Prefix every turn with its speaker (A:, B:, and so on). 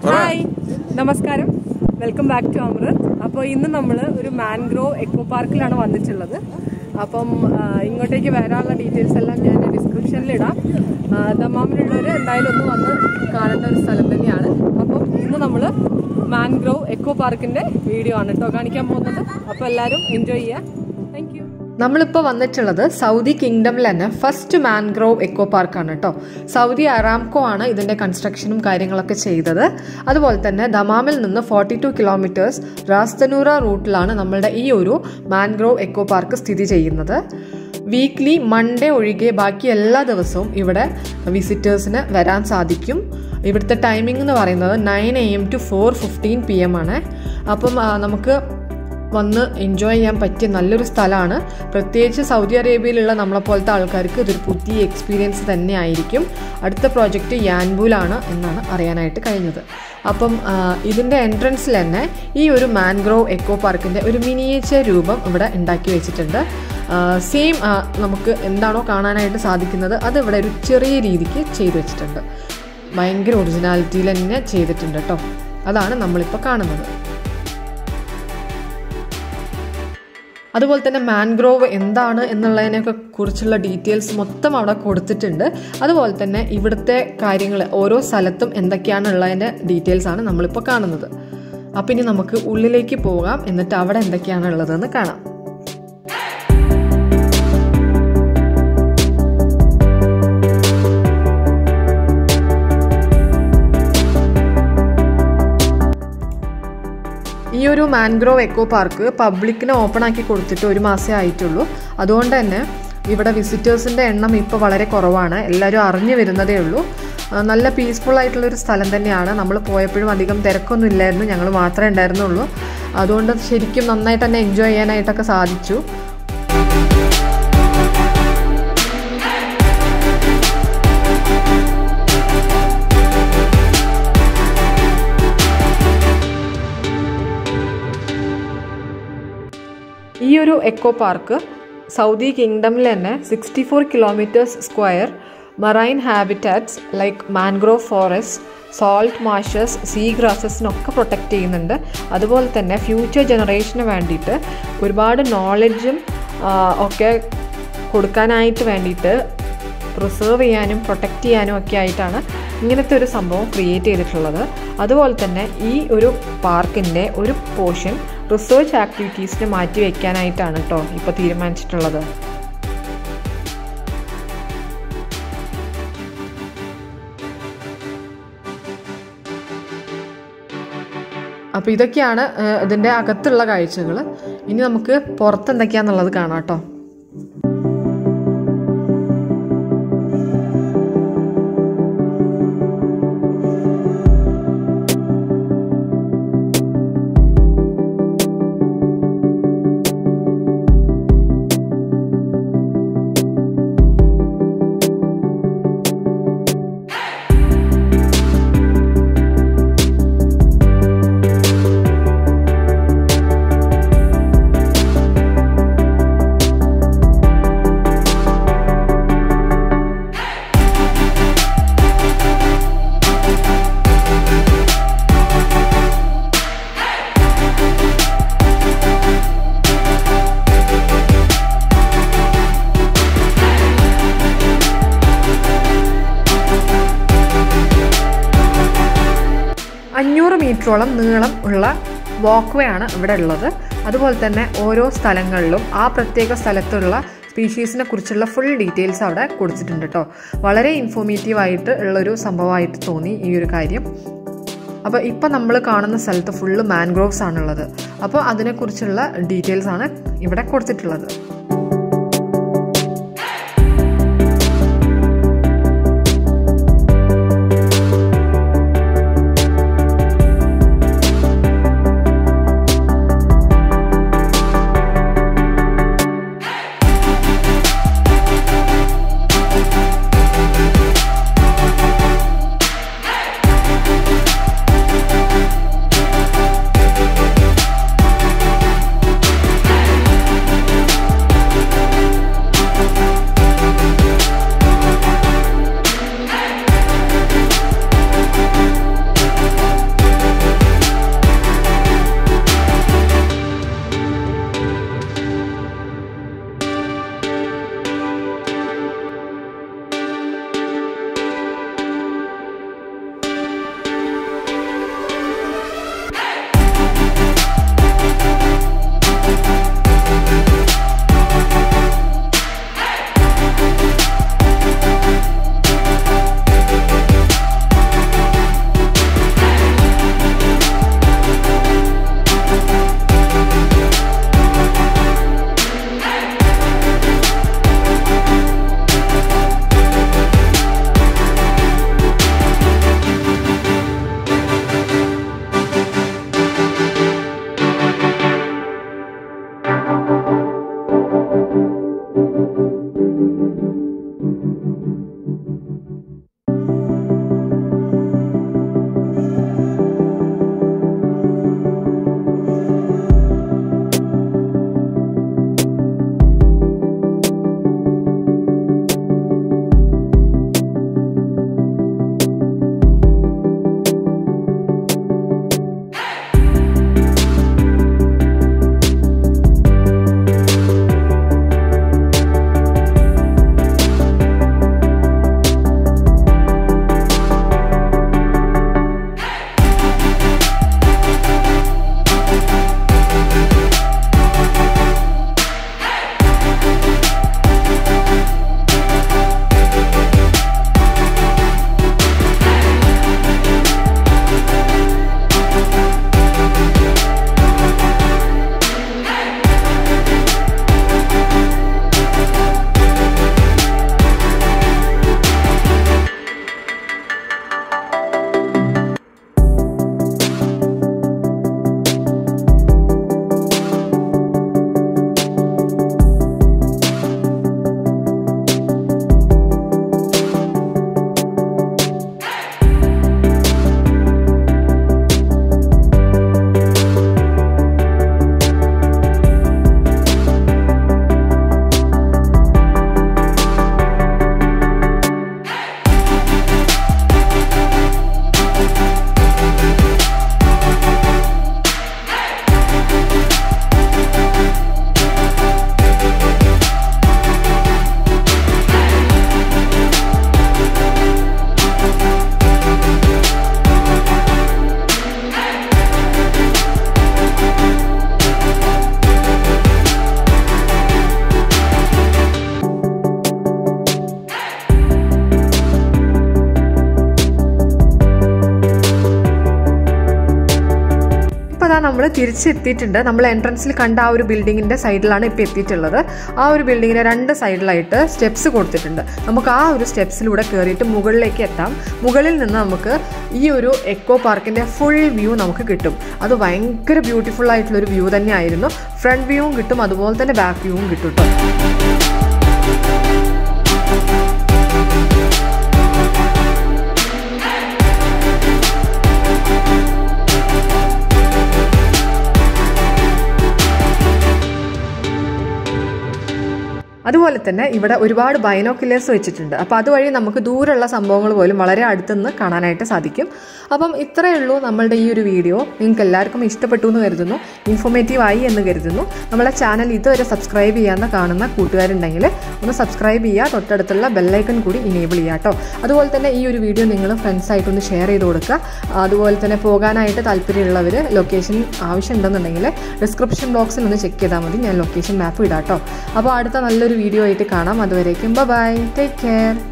A: hi നമസ്കാരം welcome back to അമൃത് അപ്പോൾ ഇന്ന് നമ്മൾ ഒരു മാൻഗ്രോവ് എക്കോ പാർക്കിലാണ് വന്നിട്ടുള്ളത് അപ്പം ആ, ഇങ്ങോട്ടേക്ക് വരാനുള്ള ഡീറ്റെയിൽസ് എല്ലാം ഞാൻ ഡിസ്ക്രിപ്ഷനിൽ ഇടാം ആ, ദമാമിലുള്ളവർ എന്തായാലും ഒന്ന് വന്ന് കാണേണ്ട ഒരു സ്ഥലം തന്നെയാണ് അപ്പം ഇന്ന് നമ്മൾ മാൻഗ്രോവ് എക്കോ പാർക്കിന്റെ വീഡിയോ ആണ് കേട്ടോ കാണിക്കാൻ പോകുന്നത് അപ്പോൾ എല്ലാവരും എൻജോയ് ചെയ്യാം താങ്ക് യു
B: നമ്മളിപ്പോൾ വന്നിട്ടുള്ളത് സൗദി കിങ്ഡമിൽ തന്നെ ഫസ്റ്റ് മാൻഗ്രോവ് എക്കോ പാർക്കാണ് കേട്ടോ സൗദി അറാംകോ ആണ് ഇതിന്റെ കൺസ്ട്രക്ഷനും കാര്യങ്ങളൊക്കെ ചെയ്തത് അതുപോലെ തന്നെ ദമാമിൽ നിന്ന് ഫോർട്ടി ടു കിലോമീറ്റേഴ്സ് റാസ്തനൂറ റൂട്ടിലാണ് നമ്മളുടെ ഈ ഒരു മാൻഗ്രോവ് എക്കോ പാർക്ക് സ്ഥിതി ചെയ്യുന്നത് വീക്ക്ലി മൺഡേ ഒഴികെ ബാക്കി എല്ലാ ദിവസവും ഇവിടെ വിസിറ്റേഴ്സിന് വരാൻ സാധിക്കും ഇവിടുത്തെ ടൈമിംഗ് എന്ന് പറയുന്നത് nine A M to four fifteen P M ആണ് അപ്പം ആ, നമുക്ക് വന്ന് എൻജോയ് ചെയ്യാൻ പറ്റിയ നല്ലൊരു സ്ഥലമാണ് പ്രത്യേകിച്ച് സൗദി അറേബ്യയിലുള്ള നമ്മളെപ്പോലത്തെ ആൾക്കാർക്ക് ഇതൊരു പുതിയ എക്സ്പീരിയൻസ് തന്നെ ആയിരിക്കും അടുത്ത പ്രോജക്റ്റ് യാൻബൂലാണ് എന്നാണ് അറിയാനായിട്ട് കഴിഞ്ഞത് അപ്പം ആ, ഇതിൻ്റെ എൻട്രൻസിൽ തന്നെ ഈ ഒരു മാൻഗ്രോവ് എക്കോ പാർക്കിൻ്റെ ഒരു മിനിയേച്ചർ രൂപം ഇവിടെ ഉണ്ടാക്കി വെച്ചിട്ടുണ്ട് സെയിം നമുക്ക് എന്താണോ കാണാനായിട്ട് സാധിക്കുന്നത് അത് ഇവിടെ ഒരു ചെറിയ രീതിക്ക് ചെയ്തു വെച്ചിട്ടുണ്ട് ഭയങ്കര ഒറിജിനാലിറ്റിയിൽ തന്നെ ചെയ്തിട്ടുണ്ട് കേട്ടോ അതാണ് നമ്മളിപ്പോൾ കാണുന്നത് അതുപോലെ തന്നെ മാൻഗ്രോവ് എന്താണ് എന്നുള്ളതിനൊക്കെ കുറിച്ചുള്ള ഡീറ്റെയിൽസ് മൊത്തം അവിടെ കൊടുത്തിട്ടുണ്ട് അതുപോലെ തന്നെ ഇവിടുത്തെ കാര്യങ്ങൾ ഓരോ സ്ഥലത്തും എന്തൊക്കെയാണ് ഉള്ളതിൻ്റെ ഡീറ്റെയിൽസ് ആണ് നമ്മളിപ്പോൾ കാണുന്നത് അപ്പം ഇനി നമുക്ക് ഉള്ളിലേക്ക് പോകാം എന്നിട്ട് അവിടെ എന്തൊക്കെയാണ് ഉള്ളതെന്ന് കാണാം ഈ ഒരു മാൻഗ്രോവ് എക്കോ പാർക്ക് പബ്ലിക്കിന് ഓപ്പൺ ആക്കി കൊടുത്തിട്ട് ഒരു മാസമേ ആയിട്ടുള്ളൂ അതുകൊണ്ട് തന്നെ ഇവിടെ വിസിറ്റേഴ്സിൻ്റെ എണ്ണം ഇപ്പോൾ വളരെ കുറവാണ് എല്ലാവരും അറിഞ്ഞു വരുന്നതേ ഉള്ളൂ ആ, നല്ല പീസ്ഫുൾ ആയിട്ടുള്ള ഒരു സ്ഥലം തന്നെയാണ് നമ്മൾ പോയപ്പോഴും അധികം തിരക്കൊന്നും ഇല്ലായിരുന്നു ഞങ്ങൾ മാത്രമേ ഉണ്ടായിരുന്നുള്ളൂ അതുകൊണ്ട് ശരിക്കും നന്നായിട്ട് തന്നെ എൻജോയ് ചെയ്യാനായിട്ടൊക്കെ സാധിച്ചു ഈ ഒരു എക്കോ പാർക്ക് സൗദി കിങ്ഡമിൽ തന്നെ sixty four kilometers square marine habitats like mangrove forest salt marshes sea ഗ്രാസസിനൊക്കെ പ്രൊട്ടക്റ്റ് ചെയ്യുന്നുണ്ട് അതുപോലെ തന്നെ ഫ്യൂച്ചർ ജനറേഷന് വേണ്ടിയിട്ട് ഒരുപാട് നോളജും ഒക്കെ കൊടുക്കാനായിട്ട് വേണ്ടിയിട്ട് പ്രിസർവ് ചെയ്യാനും പ്രൊട്ടക്റ്റ് ചെയ്യാനും ഒക്കെ ആയിട്ടാണ് ഇങ്ങനത്തെ ഒരു സംഭവം ക്രിയേറ്റ് ചെയ്തിട്ടുള്ളത് അതുപോലെ തന്നെ ഈ ഒരു പാർക്കിൻ്റെ ഒരു പോർഷൻ റിസർച്ച് ആക്ടിവിറ്റീസിന് മാറ്റി വയ്ക്കാനായിട്ടാണ് കേട്ടോ ഇപ്പോൾ തീരുമാനിച്ചിട്ടുള്ളത് അപ്പോൾ ഇതൊക്കെയാണ് ഏഹ്, ഇതിൻ്റെ അകത്തുള്ള കാഴ്ചകൾ ഇനി നമുക്ക് പുറത്ത് എന്തൊക്കെയാണെന്നുള്ളത് കാണാം കേട്ടോ അഞ്ഞൂറ് മീറ്ററോളം നീളം ഉള്ള വാക്ക് വേ ആണ് ഇവിടെ ഉള്ളത് അതുപോലെ തന്നെ ഓരോ സ്ഥലങ്ങളിലും ആ പ്രത്യേക സ്ഥലത്തുള്ള സ്പീഷീസിനെ കുറിച്ചുള്ള ഫുൾ ഡീറ്റെയിൽസ് അവിടെ കൊടുത്തിട്ടുണ്ട് കേട്ടോ വളരെ ഇൻഫോർമേറ്റീവ് ആയിട്ട് ഉള്ളൊരു സംഭവമായിട്ട് തോന്നി ഈ ഒരു കാര്യം അപ്പോൾ ഇപ്പം നമ്മൾ കാണുന്ന സ്ഥലത്ത് ഫുള്ള് മാൻഗ്രോവ്സ് ആണുള്ളത് അപ്പോൾ അതിനെക്കുറിച്ചുള്ള ഡീറ്റെയിൽസ് ആണ് ഇവിടെ കൊടുത്തിട്ടുള്ളത് അതാ നമ്മൾ തിരിച്ചെത്തിയിട്ടുണ്ട് നമ്മൾ എൻട്രൻസിൽ കണ്ട ആ ഒരു ബിൽഡിങ്ങിൻ്റെ സൈഡിലാണ് ഇപ്പോൾ എത്തിയിട്ടുള്ളത് ആ ഒരു ബിൽഡിങ്ങിൻ്റെ രണ്ട് സൈഡിലായിട്ട് സ്റ്റെപ്സ് കൊടുത്തിട്ടുണ്ട് നമുക്ക് ആ ഒരു സ്റ്റെപ്സിലൂടെ കയറിയിട്ട് മുകളിലേക്ക് എത്താം മുകളിൽ നിന്ന് നമുക്ക് ഈ ഒരു എക്കോ പാർക്കിൻ്റെ ഫുൾ വ്യൂ നമുക്ക് കിട്ടും അത് ഭയങ്കര ബ്യൂട്ടിഫുൾ ആയിട്ടുള്ളൊരു വ്യൂ തന്നെയായിരുന്നു ഫ്രണ്ട് വ്യൂവും കിട്ടും അതുപോലെ തന്നെ ബാക്ക് വ്യൂവും കിട്ടും കേട്ടോ അതുപോലെ തന്നെ ഇവിടെ ഒരുപാട് ബൈനോക്കുലേഴ്സ് വെച്ചിട്ടുണ്ട് അപ്പോൾ അതുവഴി നമുക്ക് ദൂരമുള്ള സംഭവങ്ങൾ പോലും വളരെ അടുത്തുനിന്ന് കാണാനായിട്ട് സാധിക്കും അപ്പം ഇത്രയേ ഉള്ളൂ നമ്മളുടെ ഈ ഒരു വീഡിയോ നിങ്ങൾക്ക് എല്ലാവർക്കും ഇഷ്ടപ്പെട്ടു എന്ന് കരുതുന്നു ഇൻഫോർമേറ്റീവ് ആയി എന്ന് കരുതുന്നു നമ്മളെ ചാനൽ ഇതുവരെ സബ്സ്ക്രൈബ് ചെയ്യാമെന്ന് കാണുന്ന കൂട്ടുകാരുണ്ടെങ്കിൽ ഒന്ന് സബ്സ്ക്രൈബ് ചെയ്യുക തൊട്ടടുത്തുള്ള ബെല്ലൈക്കൺ കൂടി ഇനേബിൾ ചെയ്യുക കേട്ടോ അതുപോലെ തന്നെ ഈ ഒരു വീഡിയോ നിങ്ങൾ ഫ്രണ്ട്സായിട്ടൊന്ന് ഷെയർ ചെയ്ത് കൊടുക്കുക അതുപോലെ തന്നെ പോകാനായിട്ട് താല്പര്യമുള്ളവർ ലൊക്കേഷൻ ആവശ്യമുണ്ടെന്നുണ്ടെങ്കിൽ ഡിസ്ക്രിപ്ഷൻ ബോക്സിൽ ഒന്ന് ചെക്ക് ചെയ്താൽ മതി ഞാൻ ലൊക്കേഷൻ മാപ്പ് ഇടാം കേട്ടോ അപ്പോൾ അടുത്ത നല്ലൊരു വീഡിയോ ആയിട്ട് കാണാം അതുവരേക്കും ബൈ ടേക്ക് കെയർ